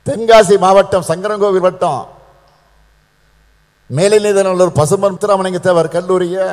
தென்காசி மாவட்டம் சங்கரங்கோவில் வட்டம் மேலிநீதநல்லூர் பசுமன் முத்துராமலிங்க தேவர் கல்லூரிய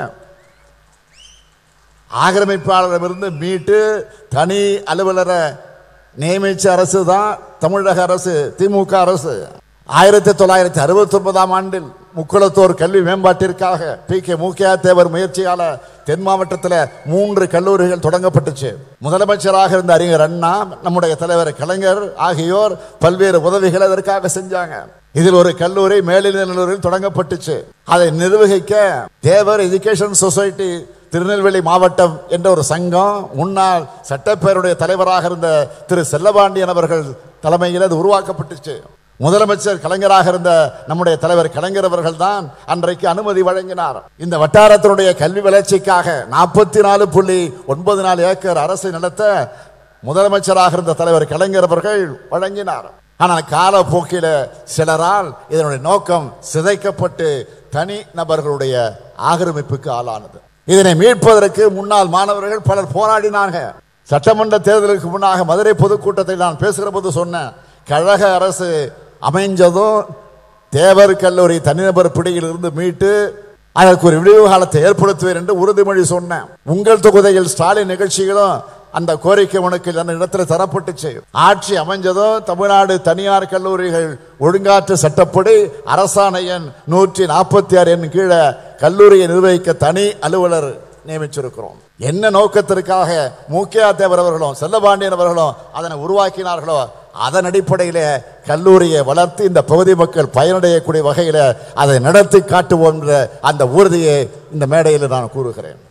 ஆக்கிரமிப்பாளரிடமிருந்து மீட்டு தனி அலுவலரை நியமிச்ச அரசு தான் தமிழக அரசு திமுக அரசு ஆயிரத்தி தொள்ளாயிரத்தி அறுபத்தி ஒன்பதாம் ஆண்டில் முக்குளத்தோர் கல்வி மேம்பாட்டிற்காக பி கே மூக்கையா தேவர் முயற்சியால தென் மாவட்டத்தில் மூன்று கல்லூரிகள் தொடங்கப்பட்டுச்சு முதலமைச்சராக இருந்த அறிஞர் அண்ணா நம்முடைய தலைவர் கலைஞர் ஆகியோர் பல்வேறு உதவிகளை அதற்காக செஞ்சாங்க இதில் ஒரு கல்லூரி மேலிநல்லூரில் தொடங்கப்பட்டுச்சு அதை நிர்வகிக்க தேவர் எஜுகேஷன் சொசைட்டி திருநெல்வேலி மாவட்டம் என்ற ஒரு சங்கம் முன்னாள் சட்டப்பேருடைய தலைவராக இருந்த திரு செல்லபாண்டியன் அவர்கள் தலைமையில் அது உருவாக்கப்பட்டுச்சு முதலமைச்சர் கலைஞராக இருந்த நம்முடைய தலைவர் கலைஞர் அவர்கள் தான் அன்றைக்கு அனுமதி வழங்கினார் இந்த வட்டாரத்தினுடைய கல்வி வளர்ச்சிக்காக நாற்பத்தி நாலு புள்ளி ஒன்பது நாலு ஏக்கர் அரசு நிலத்த முதலமைச்சராக இருந்த தலைவர் கலைஞர் அவர்கள் வழங்கினார் ஆனால் காலப்போக்கில சிலரால் இதனுடைய நோக்கம் சிதைக்கப்பட்டு தனி நபர்களுடைய ஆக்கிரமிப்புக்கு ஆளானது இதனை மீட்பதற்கு முன்னாள் மாணவர்கள் பலர் போராடினாங்க சட்டமன்ற தேர்தலுக்கு முன்னாக மதுரை பொதுக்கூட்டத்தில் நான் பேசுகிற போது சொன்னேன் கழக அரசு அமைஞ்சதும் தேவர் கல்லூரி தனிநபர் பிடியில் இருந்து மீட்டு அதற்கு ஒரு விடிவு காலத்தை ஏற்படுத்துவேன் என்று உறுதிமொழி சொன்னேன் உங்கள் தொகுதியில் ஸ்டாலின் நிகழ்ச்சிகளும் அந்த கோரிக்கை மனுக்கள் அந்த இடத்துல தரப்பட்டுச்சு ஆட்சி அமைஞ்சதும் தமிழ்நாடு தனியார் கல்லூரிகள் ஒழுங்காற்று சட்டப்படி அரசாணை எண் நூற்றி நாற்பத்தி ஆறு எண் கீழே கல்லூரியை நிர்வகிக்க தனி அலுவலர் நியமிச்சிருக்கிறோம் என்ன நோக்கத்திற்காக மூக்கியா தேவர் அவர்களும் செல்லபாண்டியன் அவர்களும் அதனை உருவாக்கினார்களோ அதன் அடிப்படையில் கல்லூரியை வளர்த்து இந்த பகுதி மக்கள் பயனடையக்கூடிய வகையில் அதை நடத்தி காட்டுவோம் என்ற அந்த உறுதியை இந்த மேடையில் நான் கூறுகிறேன்